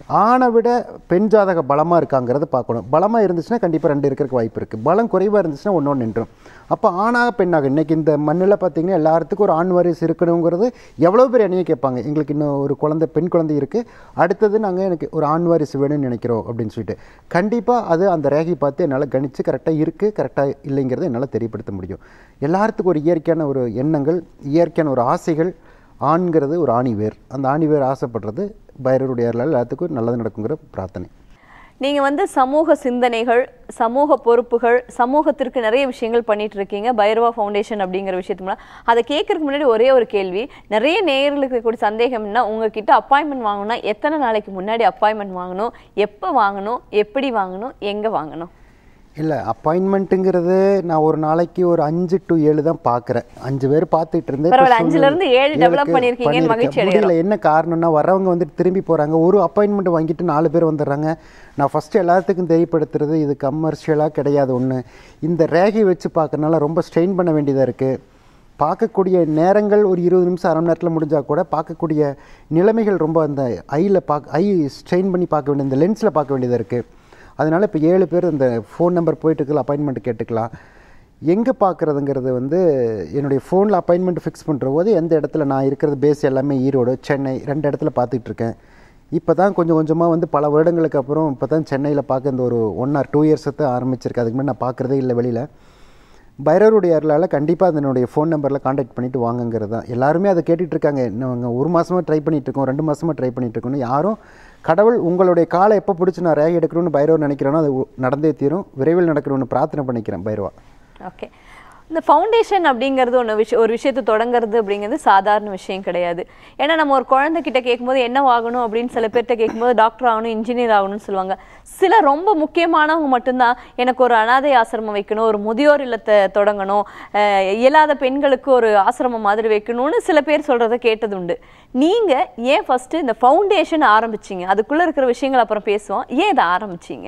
ஆணை விட பெண் ஜாதக பலமாக இருக்காங்கிறத பார்க்கணும் பலமாக இருந்துச்சுன்னா கண்டிப்பாக ரெண்டு இருக்கிறதுக்கு வாய்ப்பு இருக்குது பலம் குறைவாக இருந்துச்சுன்னா ஒன்று ஒன்று நின்றும் அப்போ ஆணாக பெண்ணாக இன்றைக்கி இந்த மண்ணில் பார்த்தீங்கன்னா எல்லாத்துக்கும் ஒரு ஆண் வாரிசு இருக்கணுங்கிறது எவ்வளோ பேர் என்னையே கேட்பாங்க எங்களுக்கு இன்னும் ஒரு குழந்தை பெண் குழந்தை இருக்குது அடுத்தது நாங்கள் எனக்கு ஒரு ஆண் வாரிசு வேணும்னு நினைக்கிறோம் அப்படின்னு சொல்லிட்டு கண்டிப்பாக அது அந்த ரேகை பார்த்து என்னால் கணிச்சு கரெக்டாக இருக்குது கரெக்டாக இல்லைங்கிறத என்னால் தெரியப்படுத்த முடியும் எல்லாத்துக்கும் ஒரு இயற்கையான ஒரு எண்ணங்கள் இயற்கையான ஒரு ஆசைகள் ஆண்கிறது ஒரு ஆணிவேர் அந்த ஆணிவேர் ஆசைப்படுறது பைரவருடைய அருளால் எல்லாத்துக்கும் நல்லது நடக்குங்கிற பிரார்த்தனை நீங்க வந்து சமூக சிந்தனைகள் சமூக பொறுப்புகள் சமூகத்திற்கு நிறைய விஷயங்கள் பண்ணிட்டு இருக்கீங்க பைரவா ஃபவுண்டேஷன் அப்படிங்கிற விஷயத்து மூலம் அதை கேட்கறதுக்கு முன்னாடி ஒரே ஒரு கேள்வி நிறைய நேயர்களுக்கு இருக்கக்கூடிய சந்தேகம் என்ன உங்ககிட்ட அப்பாயின்மெண்ட் வாங்கணும்னா எத்தனை நாளைக்கு முன்னாடி அப்பாயின்மெண்ட் வாங்கணும் எப்போ வாங்கணும் எப்படி வாங்கணும் எங்க வாங்கணும் இல்லை அப்பாயின்மெண்ட்டுங்கிறது நான் ஒரு நாளைக்கு ஒரு அஞ்சு டு ஏழு தான் பார்க்குறேன் அஞ்சு பேர் பார்த்துட்டு இருந்தேன் இப்ப பரவாயில்ல, அஞ்சுல இருந்து சூழ்நிலை- ஏழு develop ஏழுக்கு பண்ணியிருக்கீங்கன்னு மகிழ்ச்சி பண்ணியிருக்கேன். முடியல என்ன காரணம்னா வரவங்க வந்துட்டு திரும்பி போகிறாங்க ஒரு அப்பாயின்மெண்ட் வாங்கிட்டு நாலு பேர் வந்துடுறாங்க நான் ஃபஸ்ட்டு எல்லாத்துக்கும் தெரியப்படுத்துறது இது கமர்ஷியலாக கிடையாது ஒன்று இந்த ரேகை வச்சு பார்க்கறனால ரொம்ப ஸ்ட்ரெயின் பண்ண வேண்டியதாக இருக்குது பார்க்கக்கூடிய நேரங்கள் ஒரு இருபது நிமிஷம் அரை மணி நேரத்தில் முடிஞ்சால் கூட பார்க்கக்கூடிய நிலைமைகள் ரொம்ப அந்த ஐயில் பார்க்க ஐ ஸ்ட்ரெயின் பண்ணி பார்க்க வேண்டிய இந்த லென்ஸில் பார்க்க வேண்டியதாக இருக்குது அதனால் இப்போ ஏழு பேர் இந்த ஃபோன் நம்பர் போயிட்டு இருக்கலாம் அப்பாயின்மெண்ட் கேட்டுக்கலாம் எங்கே பார்க்குறதுங்கிறது வந்து என்னுடைய ஃபோனில் அப்பாயின்மெண்ட் ஃபிக்ஸ் பண்ணுற போது எந்த இடத்துல நான் இருக்கிறது பேஸ் எல்லாமே ஈரோடு சென்னை ரெண்டு இடத்துல பார்த்துட்டு இருக்கேன் இப்போ தான் கொஞ்சம் கொஞ்சமாக வந்து பல வருடங்களுக்கு அப்புறம் இப்போ தான் சென்னையில் பார்க்க இந்த ஒரு ஒன் ஆர் டூ இயர்ஸை தான் ஆரம்பிச்சிருக்கு அதுக்கு முன்னாடி நான் பார்க்குறதே இல்லை வெளியில் பைரவருடைய அருளால் கண்டிப்பாக அதனுடைய ஃபோன் நம்பரில் காண்டாக்ட் பண்ணிட்டு வாங்கங்கிறது தான் எல்லாருமே அதை கேட்டுட்டு இருக்காங்க நாங்கள் ஒரு மாதமாக ட்ரை பண்ணிட்டு இருக்கோம் ரெண்டு மாதமாக ட்ரை பண்ணிட்டு இருக்கோம்னு யாரும் கடவுள் உங்களுடைய காலை எப்போ பிடிச்சி நான் ரேகை எடுக்கணும்னு பைரவர் நினைக்கிறேனோ அது உ- நடந்தே தீரும் விரைவில் நடக்கணும்னு பிரார்த்தனை பண்ணிக்கிறேன் பைரவா ஓகே இந்த ஃபவுண்டேஷன் அப்படிங்கிறது ஒன்று விஷயம் ஒரு விஷயத்தை தொடங்குறது அப்படிங்கிறது சாதாரண விஷயம் கிடையாது ஏன்னா நம்ம ஒரு குழந்தைகிட்ட கேட்கும்போது என்ன ஆகணும் அப்படின்னு சில பேர்கிட்ட கேட்கும்போது டாக்டர் ஆகணும் இன்ஜினியர் ஆகணும்னு சொல்லுவாங்க சில ரொம்ப முக்கியமானவங்க மட்டும்தான் எனக்கு ஒரு அனாதை ஆசிரமம் வைக்கணும் ஒரு முதியோர் இல்லத்தை தொடங்கணும் அஹ் இயலாத பெண்களுக்கு ஒரு ஆசிரமம் மாதிரி வைக்கணும்னு சில பேர் சொல்றதை கேட்டது உண்டு நீங்க ஏன் ஃபர்ஸ்ட் இந்த ஃபவுண்டேஷன் ஆரம்பிச்சீங்க அதுக்குள்ள இருக்கிற விஷயங்கள் அப்புறம் பேசுவோம் ஏன் இதை ஆரம்பிச்சீங்க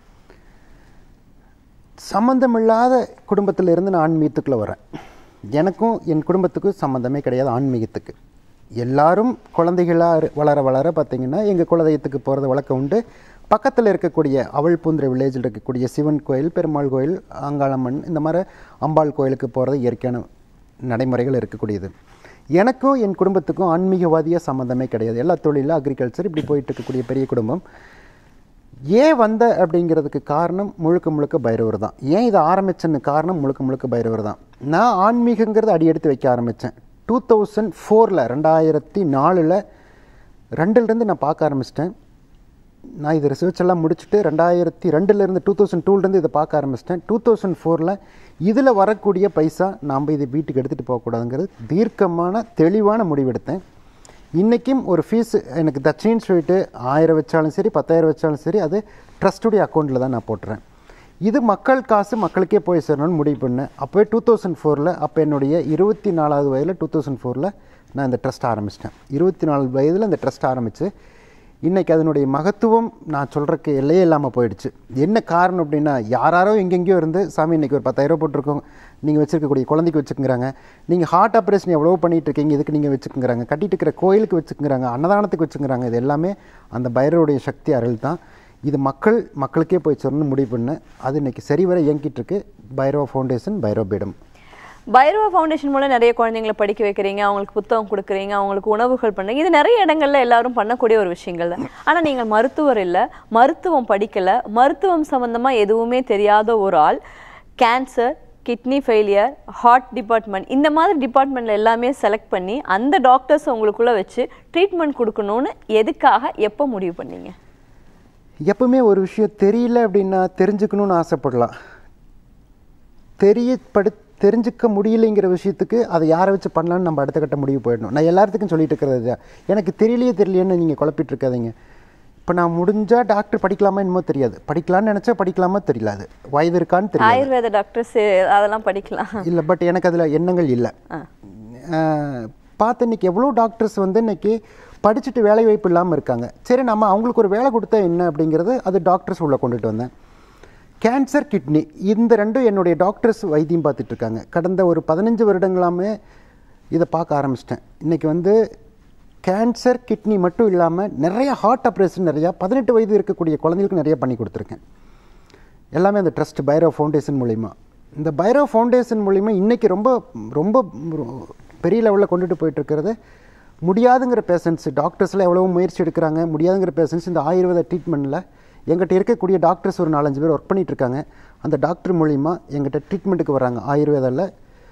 சம்மந்தமில்லாத குடும்பத்தில் இருந்து நான் ஆன்மீகத்துக்குள்ளே வரேன் எனக்கும் என் குடும்பத்துக்கும் சம்மந்தமே கிடையாது ஆன்மீகத்துக்கு எல்லாரும் குழந்தைகளாக வளர வளர பார்த்தீங்கன்னா எங்கள் குலதெய்வத்துக்கு போகிறது வழக்கம் உண்டு பக்கத்தில் இருக்கக்கூடிய அவள் பூந்திர வில்லேஜில் இருக்கக்கூடிய சிவன் கோயில் பெருமாள் கோயில் அங்காளம்மன் இந்த மாதிரி அம்பாள் கோயிலுக்கு போகிறது இயற்கையான நடைமுறைகள் இருக்கக்கூடியது எனக்கும் என் குடும்பத்துக்கும் ஆன்மீகவாதியாக சம்மந்தமே கிடையாது எல்லா தொழிலும் அக்ரிகல்ச்சர் இப்படி போயிட்டு இருக்கக்கூடிய பெரிய குடும்பம் ஏன் வந்த அப்படிங்கிறதுக்கு காரணம் முழுக்க முழுக்க பைரவர் தான் ஏன் இதை ஆரம்பிச்சேன்னு காரணம் முழுக்க முழுக்க பைரவர் தான் நான் ஆன்மீகங்கிறத அடி எடுத்து வைக்க ஆரம்பித்தேன் டூ தௌசண்ட் ஃபோரில் ரெண்டாயிரத்தி நாலில் ரெண்டுலேருந்து நான் பார்க்க ஆரம்பிச்சிட்டேன் நான் இது ரிசர்ச் எல்லாம் முடிச்சுட்டு ரெண்டாயிரத்தி ரெண்டுலேருந்து டூ தௌசண்ட் டூலேருந்து இதை பார்க்க ஆரம்பிச்சிட்டேன் டூ தௌசண்ட் ஃபோரில் இதில் வரக்கூடிய பைசா நாம் இதை வீட்டுக்கு எடுத்துகிட்டு போகக்கூடாதுங்கிறது தீர்க்கமான தெளிவான முடிவெடுத்தேன் இன்றைக்கும் ஒரு ஃபீஸ் எனக்கு தட்சின்னு சொல்லிட்டு ஆயிரம் வச்சாலும் சரி பத்தாயிரம் வச்சாலும் சரி அது ட்ரஸ்ட்டுடைய அக்கௌண்ட்டில் தான் நான் போட்டுறேன் இது மக்கள் காசு மக்களுக்கே போய் சேரணும்னு முடிவு பண்ணேன் அப்போவே டூ தௌசண்ட் ஃபோரில் அப்போ என்னுடைய இருபத்தி நாலாவது வயதில் டூ தௌசண்ட் ஃபோரில் நான் இந்த ட்ரஸ்ட் ஆரம்பிச்சிட்டேன் இருபத்தி நாலு வயதில் இந்த ட்ரஸ்ட் ஆரம்பித்து இன்றைக்கி அதனுடைய மகத்துவம் நான் சொல்கிறக்கு எல்லையே இல்லாமல் போயிடுச்சு என்ன காரணம் அப்படின்னா யாராரோ எங்கெங்கேயோ இருந்து சாமி இன்றைக்கி ஒரு பத்தாயிரம் போட்டிருக்கோம் நீங்கள் வச்சிருக்கக்கூடிய குழந்தைக்கு வச்சுக்கிறாங்க நீங்கள் ஹார்ட் ஆப்ரேஷன் எவ்வளோ பண்ணிட்டு இருக்கீங்க இதுக்கு நீங்கள் வச்சுக்கிறாங்க கட்டிட்டு இருக்கிற கோயிலுக்கு வச்சுக்கிறாங்க அன்னதானத்துக்கு வச்சுக்கிறாங்க இது எல்லாமே அந்த பைரவருடைய சக்தி அருள் தான் இது மக்கள் மக்களுக்கே போய் சொல்லணும்னு முடிவு பண்ணேன் அது இன்னைக்கு சரிவர இயங்கிட்டு இருக்கு பைரவ ஃபவுண்டேஷன் பைரவ பீடம் பைரவ ஃபவுண்டேஷன் மூலம் நிறைய குழந்தைங்களை படிக்க வைக்கிறீங்க அவங்களுக்கு புத்தகம் கொடுக்குறீங்க அவங்களுக்கு உணவுகள் பண்ணுறீங்க இது நிறைய இடங்கள்ல எல்லாரும் பண்ணக்கூடிய ஒரு விஷயங்கள் தான் ஆனால் நீங்கள் மருத்துவர் இல்லை மருத்துவம் படிக்கல மருத்துவம் சம்பந்தமா எதுவுமே தெரியாத ஒரு ஆள் cancer kidney failure heart department இந்த மாதிரி டிபார்ட்மெண்ட்ல எல்லாமே செலக்ட் பண்ணி அந்த டாக்டர்ஸ் உங்களுக்குள்ள வச்சு ட்ரீட்மெண்ட் கொடுக்கணும்னு எதுக்காக எப்போ முடிவு பண்ணீங்க எப்பவுமே ஒரு விஷயம் தெரியல அப்படின்னா தெரிஞ்சுக்கணும்னு ஆசைப்படலாம் தெரியப்படு தெரிஞ்சுக்க முடியலைங்கிற விஷயத்துக்கு அதை யாரை வச்சு பண்ணலான்னு நம்ம அடுத்த கட்ட முடிவு போயிடணும் நான் எல்லாத்துக்கும் சொல்லிட்டு இருக்கிறது தான் எனக்கு தெரியலையே தெரியலையேன்னு நீங்கள் குழப்பிட்டு இருக்காதீங்க இப்போ நான் முடிஞ்சால் டாக்டர் படிக்கலாமா என்னமோ தெரியாது படிக்கலாம்னு நினச்சா படிக்கலாமா தெரியல அது வயது இருக்கான்னு தெரியாது ஆயுர்வேத டாக்டர்ஸ் அதெல்லாம் படிக்கலாம் இல்லை பட் எனக்கு அதில் எண்ணங்கள் இல்லை பார்த்து இன்னைக்கு எவ்வளோ டாக்டர்ஸ் வந்து இன்னைக்கு படிச்சுட்டு வேலை வாய்ப்பு இல்லாமல் இருக்காங்க சரி நம்ம அவங்களுக்கு ஒரு வேலை கொடுத்தா என்ன அப்படிங்கிறது அது டாக்டர்ஸ் உள்ளே கொண்டுட்டு வந்தேன் கேன்சர் கிட்னி இந்த ரெண்டும் என்னுடைய டாக்டர்ஸ் வைத்தியம் பார்த்துட்டு இருக்காங்க கடந்த ஒரு பதினஞ்சு வருடங்களாமே இதை பார்க்க ஆரம்பிச்சிட்டேன் இன்றைக்கி வந்து கேன்சர் கிட்னி மட்டும் இல்லாமல் நிறைய ஹார்ட் ஆப்ரேஷன் நிறையா பதினெட்டு வயது இருக்கக்கூடிய குழந்தைகளுக்கு நிறைய பண்ணி கொடுத்துருக்கேன் எல்லாமே அந்த ட்ரஸ்ட் பைரவ் ஃபவுண்டேஷன் மூலிமா இந்த பைரவ் ஃபவுண்டேஷன் மூலிமா இன்றைக்கி ரொம்ப ரொம்ப பெரிய லெவலில் கொண்டுட்டு போயிட்டு இருக்கிறது முடியாதுங்கிற பேஷண்ட்ஸ் டாக்டர்ஸ்லாம் எவ்வளவோ முயற்சி எடுக்கிறாங்க முடியாதுங்கிற பேஷண்ட்ஸ் இந்த ஆயுர்வேத ட்ரீட்மெண்ட்டில் எங்கிட்ட இருக்கக்கூடிய டாக்டர்ஸ் ஒரு நாலஞ்சு பேர் ஒர்க் பண்ணிட்டு இருக்காங்க அந்த டாக்டர் மூலிமா எங்கிட்ட ட்ரீட்மெண்ட்டுக்கு வராங்க ஆயுர்வேதாவில்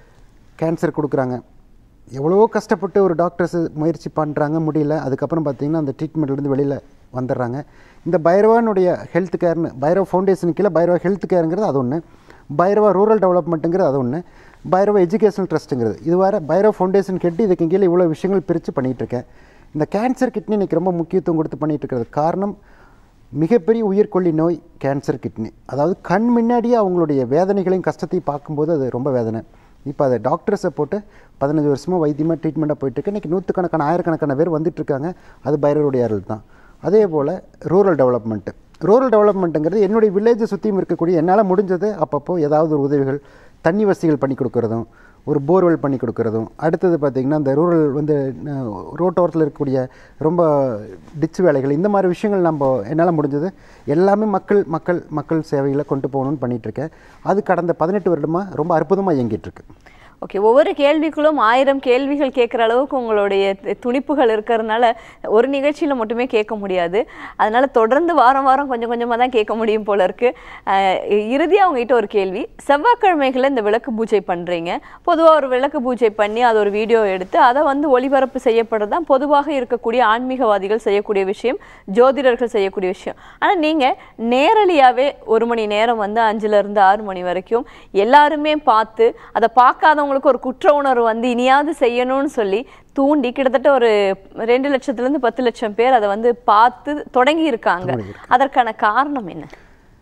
கேன்சர் கொடுக்குறாங்க எவ்வளவோ கஷ்டப்பட்டு ஒரு டாக்டர்ஸ் முயற்சி பண்ணுறாங்க முடியல அதுக்கப்புறம் பார்த்தீங்கன்னா அந்த ட்ரீட்மெண்ட்லேருந்து வெளியில் வந்துடுறாங்க இந்த பைரவானுடைய ஹெல்த் கேர்னு பைரவ் ஃபவுண்டேஷன் கீழே பைரவ ஹெல்த் கேருங்கிறது அது ஒன்று பைரவா ரூரல் டெவலப்மெண்ட்டுங்கிறது அது ஒன்று பைரவ எஜுகேஷனல் ட்ரஸ்ட்டுங்கிறது இது வேறு பைரவ் ஃபவுண்டேஷன் கட்டி இதுக்கு கீழே இவ்வளோ விஷயங்கள் பிரித்து பண்ணிகிட்ருக்கேன் இந்த கேன்சர் கிட்னி இன்றைக்கி ரொம்ப முக்கியத்துவம் கொடுத்து பண்ணிகிட்டு இருக்கிறது காரணம் மிகப்பெரிய உயிர்கொல்லி நோய் கேன்சர் கிட்னி அதாவது கண் முன்னாடியே அவங்களுடைய வேதனைகளையும் கஷ்டத்தையும் பார்க்கும்போது அது ரொம்ப வேதனை இப்போ அதை டாக்டர்ஸை போட்டு பதினஞ்சு வருஷமாக வைத்தியமாக ட்ரீட்மெண்ட்டாக போயிட்டுருக்கு இன்றைக்கி நூற்றுக்கணக்கான ஆயிரக்கணக்கான பேர் வந்துட்டு இருக்காங்க அது பைரவருடைய அருள் தான் அதே போல் ரூரல் டெவலப்மெண்ட்டு ரூரல் டெவலப்மெண்ட்டுங்கிறது என்னுடைய வில்லேஜை சுற்றியும் இருக்கக்கூடிய என்னால் முடிஞ்சது அப்பப்போ ஏதாவது ஒரு உதவிகள் தண்ணி வசதிகள் பண்ணி கொடுக்குறதும் ஒரு போர்வெல் பண்ணி கொடுக்குறதும் அடுத்தது பார்த்திங்கன்னா இந்த ரூரல் வந்து அஹ், ரோட்டோரத்தில் இருக்கக்கூடிய ரொம்ப டிச் வேலைகள் இந்த மாதிரி விஷயங்கள் நம்ம என்னால் முடிஞ்சது எல்லாமே மக்கள் மக்கள் மக்கள் சேவைகளை கொண்டு போகணும்னு பண்ணிகிட்ருக்கேன் அது கடந்த பதினெட்டு வருடமாக ரொம்ப அற்புதமாக இயங்கிட்டுருக்கு ஓகே ஒவ்வொரு கேள்விக்குள்ளும் ஆயிரம் கேள்விகள் கேட்குற அளவுக்கு உங்களுடைய து- துணிப்புகள் இருக்கிறதுனால ஒரு நிகழ்ச்சியில் மட்டுமே கேட்க முடியாது அதனால தொடர்ந்து வாரம் வாரம் கொஞ்சம் கொஞ்சமாக தான் கேட்க முடியும் போல இருக்கு இறுதியாக உங்ககிட்ட ஒரு கேள்வி செவ்வாய்க்கிழமைகளில் இந்த விளக்கு பூஜை பண்ணுறீங்க பொதுவாக ஒரு விளக்கு பூஜை பண்ணி அதை ஒரு வீடியோ எடுத்து அதை வந்து ஒளிபரப்பு செய்யப்படுறது தான் பொதுவாக இருக்கக்கூடிய ஆன்மீகவாதிகள் செய்யக்கூடிய விஷயம் ஜோதிடர்கள் செய்யக்கூடிய விஷயம் ஆனால் நீங்கள் நேரடியாகவே ஒரு மணி நேரம் வந்து அஞ்சுல இருந்து ஆறு மணி வரைக்கும் எல்லாருமே பார்த்து அதை பார்க்காதவங்களுக்கு ஒரு குற்ற உணர்வு வந்து இனியாவது செய்யணும்னு சொல்லி தூண்டி கிட்டத்தட்ட ஒரு ரெண்டு லட்சத்துலேருந்து பத்து லட்சம் பேர் அதை வந்து பார்த்து தொடங்கி இருக்காங்க அதற்கான காரணம் என்ன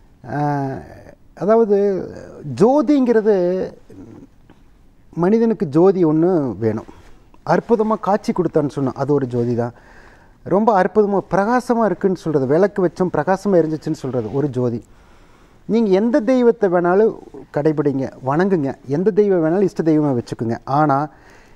ஆஹ், அதாவது ஜோதிங்கிறது மனிதனுக்கு ஜோதி ஒன்று வேணும் அற்புதமாக காட்சி கொடுத்தான்னு சொன்னோம் அது ஒரு ஜோதி தான் ரொம்ப அற்புதமாக பிரகாசமாக இருக்குன்னு சொல்கிறது விளக்கு வச்சோம் பிரகாசமாக எரிஞ்சிச்சுன்னு சொல்கிறது ஒரு ஜோதி நீங்கள் எந்த தெய்வத்தை வேணாலும் கடைபிடிங்க வணங்குங்க எந்த தெய்வம் வேணாலும் இஷ்ட தெய்வமாக வச்சுக்கோங்க ஆனால்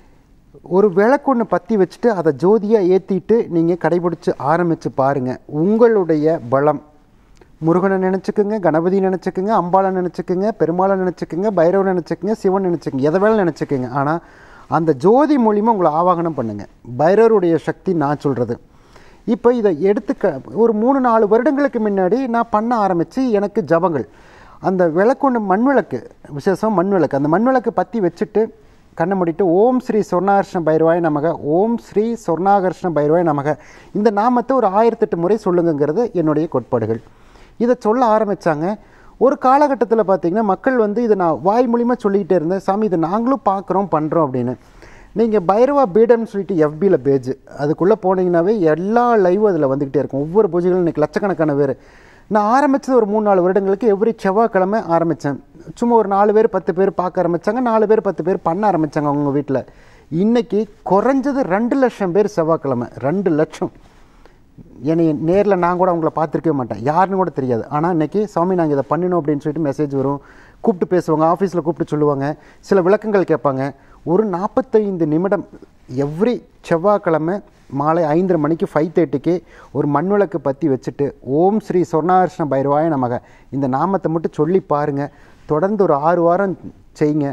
ஒரு விளக்கு ஒன்று பற்றி வச்சுட்டு அதை ஜோதியாக ஏற்றிட்டு நீங்கள் கடைபிடிச்சு ஆரம்பித்து பாருங்கள் உங்களுடைய பலம் முருகனை நினச்சிக்கோங்க கணபதி நினச்சிக்கோங்க அம்பாளை நினச்சிக்கோங்க பெருமாளை நினச்சிக்கோங்க பைரவனை நினச்சிக்கோங்க சிவன் நினச்சிக்கோங்க எதை வேலை நினச்சிக்கோங்க ஆனால் அந்த ஜோதி மூலிமா உங்களை ஆவாகனம் பண்ணுங்கள் பைரவருடைய சக்தி நான் சொல்கிறது இப்போ இதை எடுத்துக்க ஒரு மூணு நாலு வருடங்களுக்கு முன்னாடி நான் பண்ண ஆரம்பித்து எனக்கு ஜபங்கள் அந்த விளக்கு ஒன்று மண் விளக்கு விசேஷம் மண் விளக்கு அந்த மண் விளக்கு பற்றி வச்சுட்டு கண்ணை மூடிட்டு ஓம் ஸ்ரீ சொர்ணாகர்ஷ்ண பைரவாய் நமக ஓம் ஸ்ரீ சொர்ணாகர்ஷ்ண பைரவாய் நமக இந்த நாமத்தை ஒரு ஆயிரத்தெட்டு முறை சொல்லுங்கங்கிறது என்னுடைய கோட்பாடுகள் இதை சொல்ல ஆரம்பித்தாங்க ஒரு காலகட்டத்தில் பார்த்தீங்கன்னா மக்கள் வந்து இதை நான் வாய் மூலிமா சொல்லிக்கிட்டே இருந்தேன் சாமி இதை நாங்களும் பார்க்குறோம் பண்ணுறோம் அப்படின்னு நீங்கள் பைரவா பீடம்னு சொல்லிட்டு எஃபியில் பேஜ் அதுக்குள்ளே போனீங்கன்னாவே எல்லா லைவும் அதில் வந்துக்கிட்டே இருக்கும் ஒவ்வொரு பூஜைகளும் இன்றைக்கி லட்சக்கணக்கான பேர் நான் ஆரம்பித்தது ஒரு மூணு நாலு வருடங்களுக்கு எவ்ரி செவ்வாய்க்கிழமை ஆரம்பித்தேன் சும்மா ஒரு நாலு பேர் பத்து பேர் பார்க்க ஆரம்பித்தாங்க நாலு பேர் பத்து பேர் பண்ண ஆரம்பித்தாங்க அவங்க வீட்டில் இன்னைக்கு குறைஞ்சது ரெண்டு லட்சம் பேர் செவ்வாய்க்கிழமை ரெண்டு லட்சம் என்னை நேரில் நான் கூட அவங்கள பார்த்துருக்கவே மாட்டேன் யாருன்னு கூட தெரியாது ஆனால் இன்னைக்கு சாமி நாங்கள் இதை பண்ணணும் அப்படின்னு சொல்லிட்டு மெசேஜ் வரும் கூப்பிட்டு பேசுவாங்க ஆஃபீஸில் கூப்பிட்டு சொல்லுவாங்க சில விளக்கங்கள் கேட்பாங்க ஒரு நாற்பத்தைந்து நிமிடம் எவ்ரி செவ்வாய்க்கிழமை மாலை ஐந்தரை மணிக்கு ஃபைவ் தேர்ட்டிக்கு ஒரு மண் விளக்கு பற்றி வச்சுட்டு ஓம் ஸ்ரீ சொர்ணாகிருஷ்ண பைரவாய நமக இந்த நாமத்தை மட்டும் சொல்லி பாருங்கள் தொடர்ந்து ஒரு ஆறு வாரம் செய்யுங்க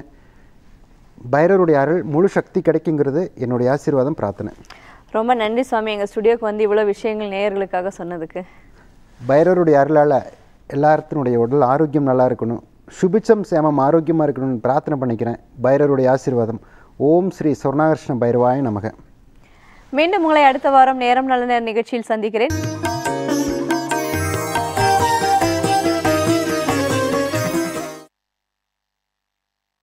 பைரவருடைய அருள் முழு சக்தி கிடைக்குங்கிறது என்னுடைய ஆசீர்வாதம் பிரார்த்தனை ரொம்ப நன்றி சுவாமி எங்கள் ஸ்டுடியோக்கு வந்து இவ்வளோ விஷயங்கள் நேயர்களுக்காக சொன்னதுக்கு பைரவருடைய அருளால் எல்லாத்தினுடைய உடல் ஆரோக்கியம் நல்லா இருக்கணும் சுபிச்சம் சேமம் ஆரோக்கியமாக இருக்கணும்னு பிரார்த்தனை பண்ணிக்கிறேன் பைரவருடைய ஆசீர்வாதம் ஓம் ஸ்ரீ சொர்ணாகிருஷ்ண பைரவாய நமக மீண்டும் உங்களை அடுத்த வாரம் நேரம் நல்ல நேரம் நிகழ்ச்சியில் சந்திக்கிறேன்